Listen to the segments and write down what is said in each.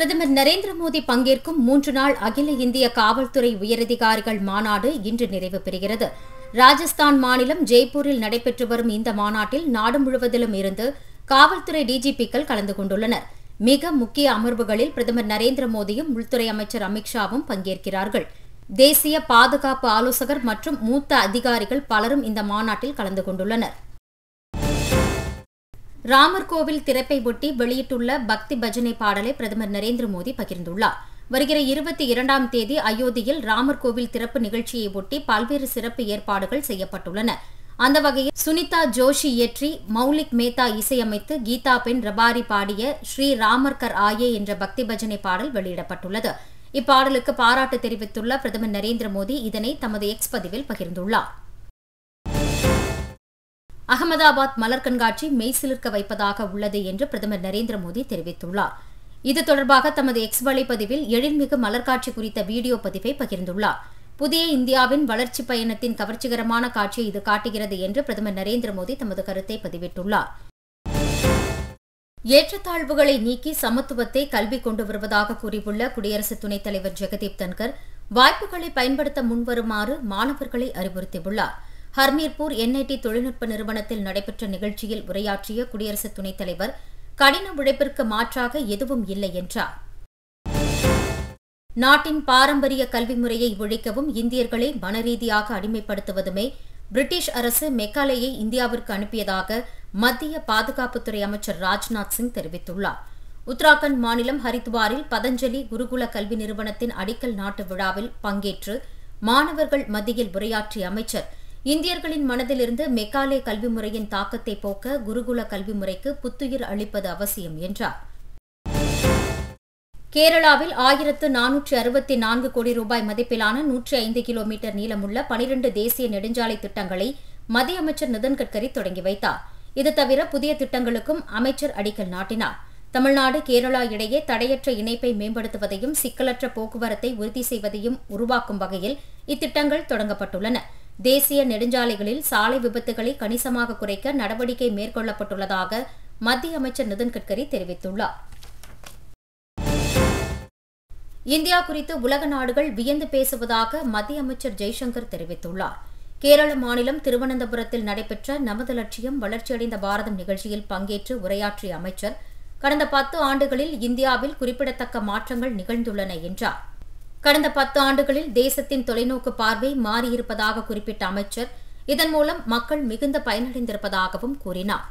பிரதமர் நரேந்திர மோடி பங்கேற்கும் மூன்று நாள் அகில இந்திய காவல்துறை உயரதிகாரிகள் மாநாடு இன்று நிறைவு பெறுகிறது ராஜஸ்தான் மாநிலம் ஜெய்ப்பூரில் நடைபெற்று வரும் இந்த மாநாட்டில் நாடு முழுவதிலும் இருந்து காவல்துறை டிஜிபிக்கள் கலந்து கொண்டுள்ளனர் மிக முக்கிய அமர்வுகளில் பிரதமர் நரேந்திர மோடியும் உள்துறை அமைச்சர் அமித்ஷாவும் பங்கேற்கிறார்கள் தேசிய பாதுகாப்பு ஆலோசகர் மற்றும் மூத்த அதிகாரிகள் பலரும் இந்த மாநாட்டில் கலந்து கொண்டுள்ளனர் ராமர் கோவில் திறப்பை ஒட்டி வெளியிட்டுள்ள பக்தி பஜனை பாடலை பிரதமர் நரேந்திர மோடி பகிர்ந்துள்ளார் வருகிற இருபத்தி இரண்டாம் தேதி அயோத்தியில் ராமர் கோவில் திறப்பு நிகழ்ச்சியை ஒட்டி பல்வேறு சிறப்பு ஏற்பாடுகள் செய்யப்பட்டுள்ளன அந்த வகையில் சுனிதா ஜோஷி இயற்றி மௌலிக் மேத்தா இசையமைத்து கீதா பெண் ரபாரி பாடிய ஸ்ரீ ராமர் கர் ஆயே என்ற பக்தி பஜனை பாடல் வெளியிடப்பட்டுள்ளது இப்பாடலுக்கு பாராட்டு தெரிவித்துள்ள பிரதமர் நரேந்திர மோடி இதனை தமது எக்ஸ் பதிவில் பகிர்ந்துள்ளார் அகமதாபாத் மலர் கண்காட்சி மெய்சிலிர்க்க வைப்பதாக உள்ளது என்று பிரதமர் நரேந்திர மோடி தெரிவித்துள்ளார் இது தொடர்பாக தமது எக்ஸ் வலைப்பதிவில் எழில்மிகு மலர்காட்சி குறித்த வீடியோ பதிவை பகிர்ந்துள்ளார் புதிய இந்தியாவின் வளர்ச்சிப் பயணத்தின் கவர்ச்சிகரமான காட்சியை இது காட்டுகிறது என்று பிரதமர் நரேந்திர மோடி தமது கருத்தை பதிவிட்டுள்ளார் ஏற்றத்தாழ்வுகளை நீக்கி சமத்துவத்தை கல்வி கொண்டு வருவதாக கூறியுள்ள குடியரசு துணைத் தலைவர் ஜெகதீப் தன்கர் வாய்ப்புகளை பயன்படுத்த முன்வருமாறு மாணவர்களை அறிவுறுத்தியுள்ளார் ஹர்மீர்பூர் என்ஐடி தொழில்நுட்ப நிறுவனத்தில் நடைபெற்ற நிகழ்ச்சியில் உரையாற்றிய குடியரசு துணைத் தலைவர் கடின உழைப்பிற்கு மாற்றாக எதுவும் இல்லை என்றார் நாட்டின் பாரம்பரிய கல்வி முறையை ஒழிக்கவும் இந்தியர்களை மனரீதியாக அடிமைப்படுத்துவதுமே பிரிட்டிஷ் அரசு மெக்காலேயை இந்தியாவிற்கு அனுப்பியதாக மத்திய பாதுகாப்புத்துறை அமைச்சர் ராஜ்நாத் சிங் தெரிவித்துள்ளார் உத்தராகண்ட் மாநிலம் ஹரித்வாரில் பதஞ்சலி குருகுல கல்வி நிறுவனத்தின் அடிக்கல் நாட்டு விழாவில் பங்கேற்று மாணவர்கள் மத்தியில் உரையாற்றிய அமைச்சர் இந்தியர்களின் மனதிலிருந்து மெக்காலே கல்வி முறையின் தாக்கத்தை போக்க குருகுல கல்வி முறைக்கு புத்துயிர் அளிப்பது அவசியம் என்றார் கேரளாவில் ஆயிரத்து நானூற்று அறுபத்தி நான்கு கோடி ரூபாய் மதிப்பிலான நூற்றி ஐந்து கிலோமீட்டர் நீளமுள்ள பனிரண்டு தேசிய நெடுஞ்சாலை திட்டங்களை மத்திய அமைச்சர் நிதின் கட்கரி தொடங்கி வைத்தார் இது தவிர புதிய திட்டங்களுக்கும் அமைச்சர் அடிக்கல் நாட்டினார் தமிழ்நாடு கேரளா இடையே தடையற்ற இணைப்பை மேம்படுத்துவதையும் சிக்கலற்ற போக்குவரத்தை உறுதி செய்வதையும் உருவாக்கும் வகையில் இத்திட்டங்கள் தொடங்கப்பட்டுள்ளன தேசிய நெடுஞ்சாலைகளில் சாலை விபத்துகளை கணிசமாக குறைக்க நடவடிக்கை மேற்கொள்ளப்பட்டுள்ளதாக மத்திய அமைச்சர் நிதின் கட்கரி தெரிவித்துள்ளார் இந்தியா குறித்து உலக நாடுகள் வியந்து பேசுவதாக மத்திய அமைச்சர் ஜெய்சங்கர் தெரிவித்துள்ளார் கேரள மாநிலம் திருவனந்தபுரத்தில் நடைபெற்ற நமது லட்சியம் வளர்ச்சியடைந்த பாரதம் நிகழ்ச்சியில் பங்கேற்று உரையாற்றிய அமைச்சர் கடந்த பத்து ஆண்டுகளில் இந்தியாவில் குறிப்பிடத்தக்க மாற்றங்கள் நிகழ்ந்துள்ளன என்றார் கடந்த பத்து ஆண்டுகளில் தேசத்தின் தொலைநோக்கு பார்வை மாறியிருப்பதாக குறிப்பிட்ட அமைச்சர் இதன் மூலம் மக்கள் மிகுந்த பயனடைந்திருப்பதாகவும் கூறினார்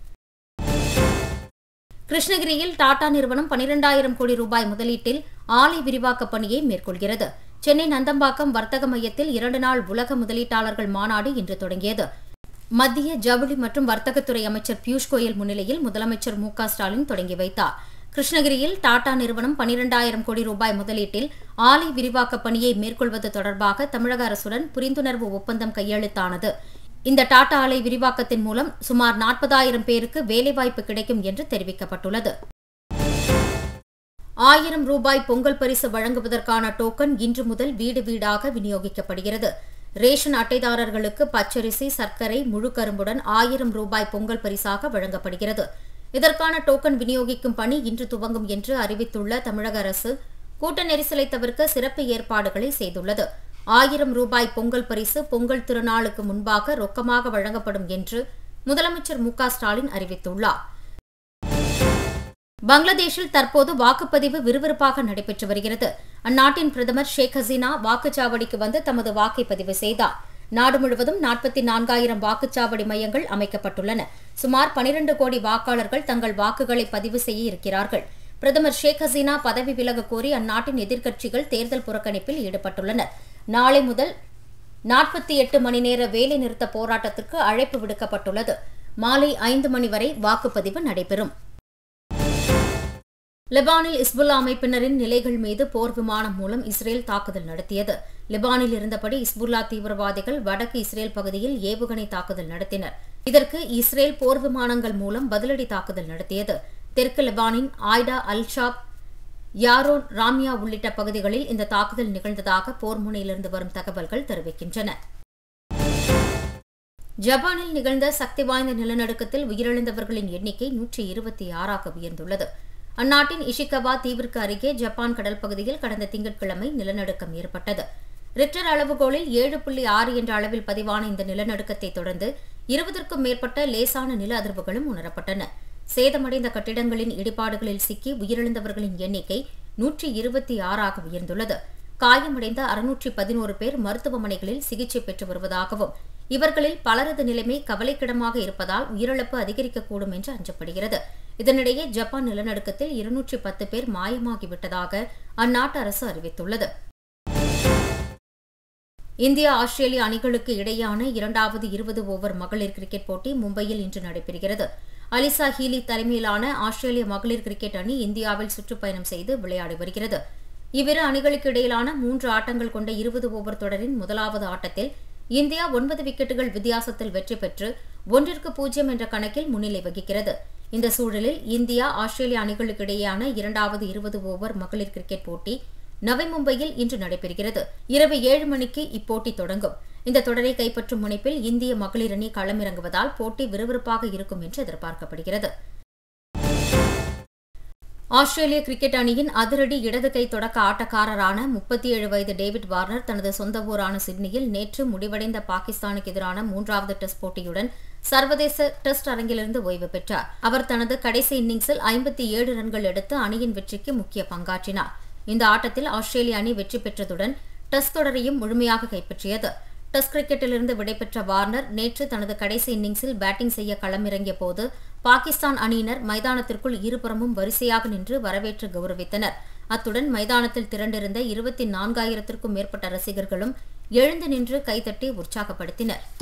கிருஷ்ணகிரியில் டாடா நிறுவனம் பனிரெண்டாயிரம் கோடி ரூபாய் முதலீட்டில் ஆலை விரிவாக்கப் பணியை மேற்கொள்கிறது சென்னை நந்தம்பாக்கம் வர்த்தக மையத்தில் இரண்டு நாள் உலக முதலீட்டாளர்கள் மாநாடு இன்று தொடங்கியது மத்திய ஜவுளி மற்றும் வர்த்தகத்துறை அமைச்சர் பியூஷ் கோயல் முன்னிலையில் முதலமைச்சர் மு ஸ்டாலின் தொடங்கி வைத்தார் கிருஷ்ணகிரியில் டாடா நிறுவனம் பனிரெண்டாயிரம் கோடி ரூபாய் முதலீட்டில் ஆலை விரிவாக்கப் பணியை மேற்கொள்வது தொடர்பாக தமிழக அரசுடன் புரிந்துணர்வு ஒப்பந்தம் கையெழுத்தானது இந்த டாடா ஆலை விரிவாக்கத்தின் மூலம் சுமார் நாற்பதாயிரம் பேருக்கு வேலைவாய்ப்பு கிடைக்கும் என்று தெரிவிக்கப்பட்டுள்ளது ஆயிரம் ரூபாய் பொங்கல் பரிசு வழங்குவதற்கான டோக்கன் இன்று முதல் வீடு வீடாக விநியோகிக்கப்படுகிறது ரேஷன் அட்டைதாரர்களுக்கு பச்சரிசி சர்க்கரை முழு கரும்புடன் ஆயிரம் ரூபாய் பொங்கல் பரிசாக வழங்கப்படுகிறது இதற்கான டோக்கன் விநியோகிக்கும் பணி இன்று துவங்கும் என்று அறிவித்துள்ள தமிழக அரசு கூட்ட நெரிசலை தவிர்க்க சிறப்பு ஏற்பாடுகளை செய்துள்ளது ஆயிரம் ரூபாய் பொங்கல் பரிசு பொங்கல் திருநாளுக்கு முன்பாக ரொக்கமாக வழங்கப்படும் என்று முதலமைச்சர் மு ஸ்டாலின் அறிவித்துள்ளார் பங்களாதேஷில் தற்போது வாக்குப்பதிவு விறுவிறுப்பாக நடைபெற்று வருகிறது அந்நாட்டின் பிரதமர் ஷேக் ஹசீனா வாக்குச்சாவடிக்கு வந்து தமது வாக்கை பதிவு செய்தார் நாடு முழுவதும் நாற்பத்தி நான்காயிரம் வாக்குச்சாவடி மையங்கள் அமைக்கப்பட்டுள்ளன சுமார் பனிரண்டு கோடி வாக்காளர்கள் தங்கள் வாக்குகளை பதிவு செய்ய இருக்கிறார்கள் பிரதமர் ஷேக் ஹசீனா பதவி விலக கோரி அந்நாட்டின் எதிர்க்கட்சிகள் தேர்தல் புறக்கணிப்பில் ஈடுபட்டுள்ளனர் நாளை முதல் நாற்பத்தி எட்டு மணி நேர வேலை நிறுத்த போராட்டத்திற்கு அழைப்பு விடுக்கப்பட்டுள்ளது மாலை ஐந்து மணி வரை வாக்குப்பதிவு நடைபெறும் லெபானில் இஸ்புல்லா அமைப்பினரின் நிலைகள் மீது போர் விமானம் மூலம் இஸ்ரேல் தாக்குதல் நடத்தியது லெபானில் இருந்தபடி இஸ்புல்லா தீவிரவாதிகள் வடக்கு இஸ்ரேல் பகுதியில் ஏவுகணை தாக்குதல் நடத்தினர் இதற்கு இஸ்ரேல் போர் விமானங்கள் மூலம் பதிலடி தாக்குதல் நடத்தியது தெற்கு லெபானின் ஆய்டா அல்ஷாப் யாரோன் ராமியா உள்ளிட்ட பகுதிகளில் இந்த தாக்குதல் நிகழ்ந்ததாக போர் முனையிலிருந்து வரும் தகவல்கள் தெரிவிக்கின்றன ஜப்பானில் நிகழ்ந்த சக்தி வாய்ந்த நிலநடுக்கத்தில் உயிரிழந்தவர்களின் எண்ணிக்கை நூற்றி இருபத்தி ஆறாக உயர்ந்துள்ளது அந்நாட்டின் இஷிகவா தீவிற்கு அருகே ஜப்பான் கடல் பகுதியில் கடந்த திங்கட்கிழமை நிலநடுக்கம் ஏற்பட்டது ரிக்டர் அளவுகோலில் ஏழு புள்ளி ஆறு என்ற அளவில் பதிவான இந்த நிலநடுக்கத்தை தொடர்ந்து இருபதற்கும் மேற்பட்ட லேசான நில அதிர்வுகளும் உணரப்பட்டன சேதமடைந்த கட்டிடங்களின் இடிபாடுகளில் சிக்கி உயிரிழந்தவர்களின் எண்ணிக்கை நூற்றி இருபத்தி ஆறாக உயர்ந்துள்ளது காயமடைந்த அறுநூற்றி பதினோரு பேர் மருத்துவமனைகளில் சிகிச்சை பெற்று வருவதாகவும் இவர்களில் பலரது நிலைமை கவலைக்கிடமாக இருப்பதால் உயிரிழப்பு அதிகரிக்கக்கூடும் என்று அஞ்சப்படுகிறது இதனிடையே ஜப்பான் நிலநடுக்கத்தில் இருநூற்றி பத்து பேர் மாயமாகிவிட்டதாக அந்நாட்டு அரசு அறிவித்துள்ளது இந்தியா ஆஸ்திரேலிய அணிகளுக்கு இடையேயான இரண்டாவது இருபது ஓவர் மகளிர் கிரிக்கெட் போட்டி மும்பையில் இன்று நடைபெறுகிறது அலிசா ஹீலி தலைமையிலான ஆஸ்திரேலிய மகளிர் கிரிக்கெட் அணி இந்தியாவில் சுற்றுப்பயணம் செய்து விளையாடி வருகிறது இவ்விரு அணிகளுக்கு இடையிலான மூன்று ஆட்டங்கள் கொண்ட இருபது ஓவர் தொடரின் முதலாவது ஆட்டத்தில் இந்தியா ஒன்பது விக்கெட்டுகள் வித்தியாசத்தில் வெற்றி பெற்று ஒன்றிற்கு பூஜ்ஜியம் என்ற கணக்கில் முன்னிலை வகிக்கிறது இந்த சூழலில் இந்தியா ஆஸ்திரேலிய அணிகளுக்கு இடையேயான இரண்டாவது இருபது ஓவர் மகளிர் கிரிக்கெட் போட்டி நவை மும்பையில் இன்று நடைபெறுகிறது இரவு ஏழு மணிக்கு இப்போட்டி தொடங்கும் இந்த தொடரை கைப்பற்றும் முனைப்பில் இந்திய மகளிர் அணி களமிறங்குவதால் போட்டி விறுவிறுப்பாக இருக்கும் என்று எதிர்பார்க்கப்படுகிறது ஆஸ்திரேலிய கிரிக்கெட் அணியின் அதிரடி இடது கை தொடக்க ஆட்டக்காரரான முப்பத்தி ஏழு வயது டேவிட் வார்னர் தனது சொந்த ஊரான சிட்னியில் நேற்று முடிவடைந்த பாகிஸ்தானுக்கு எதிரான மூன்றாவது டெஸ்ட் போட்டியுடன் சர்வதேச டெஸ்ட் அரங்கிலிருந்து ஓய்வு பெற்றார் அவர் தனது கடைசி இன்னிங்ஸில் ஐம்பத்தி ஏழு ரன்கள் எடுத்து அணியின் வெற்றிக்கு முக்கிய பங்காற்றினார் இந்த ஆட்டத்தில் ஆஸ்திரேலிய அணி வெற்றி பெற்றதுடன் டெஸ்ட் தொடரையும் முழுமையாக கைப்பற்றியது டெஸ்ட் கிரிக்கெட்டிலிருந்து விடைபெற்ற வார்னர் நேற்று தனது கடைசி இன்னிங்ஸில் பேட்டிங் செய்ய களமிறங்கிய போது பாகிஸ்தான் அணியினர் மைதானத்திற்குள் இருபுறமும் வரிசையாக நின்று வரவேற்று கௌரவித்தனர் அத்துடன் மைதானத்தில் திரண்டிருந்த இருபத்தி நான்காயிரத்திற்கும் மேற்பட்ட ரசிகர்களும் எழுந்து நின்று கைதட்டி உற்சாகப்படுத்தினர்